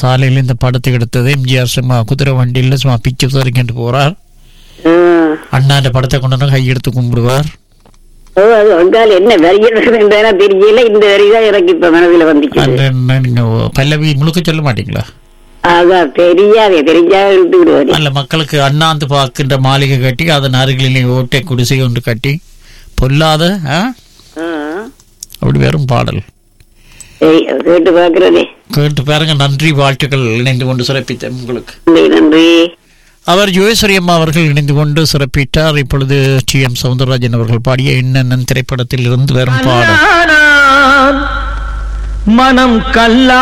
சாலையில் இந்த படத்தை எடுத்தது எம்ஜிஆர் சும்மா குதிரை வண்டியில் சும்மா பிச்சு சரிக்கிட்டு போறார் ம். அண்ணாண்ட படத்தை கொண்டு வந்து கையெடுத்து கும்பிடுவார் ஓ அது வந்தால் என்ன வரிகிறதுன்றா தெரியல இந்த வரி தான் எனக்கு இப்ப மனதில் வந்துச்சு அந்த என்ன நீங்க பல்லவி முழுக்க சொல்ல மாட்டீங்களா அதான் தெரியாதே தெரிஞ்சா இழுத்து விடுவாரு அல்ல மக்களுக்கு அண்ணாந்து பார்க்கின்ற மாளிகை கட்டி அதன் அருகிலே ஓட்டை குடிசை ஒன்று கட்டி பொல்லாத ஆ? ஆ. அப்படி வெறும் பாடல் சரி அது கேட்டு பாக்குறதே கேட்டு பாருங்க நன்றி வாழ்த்துக்கள் இணைந்து கொண்டு சிறப்பித்த உங்களுக்கு நன்றி நன்றி அவர் யோகேஸ்வரி அம்மா அவர்கள் இணைந்து கொண்டு சிறப்பித்தார் இப்பொழுது டி எம் சவுந்தரராஜன் அவர்கள் பாடிய என்னென்ன திரைப்படத்தில் இருந்து வரும் பாடல் மனம் கல்லா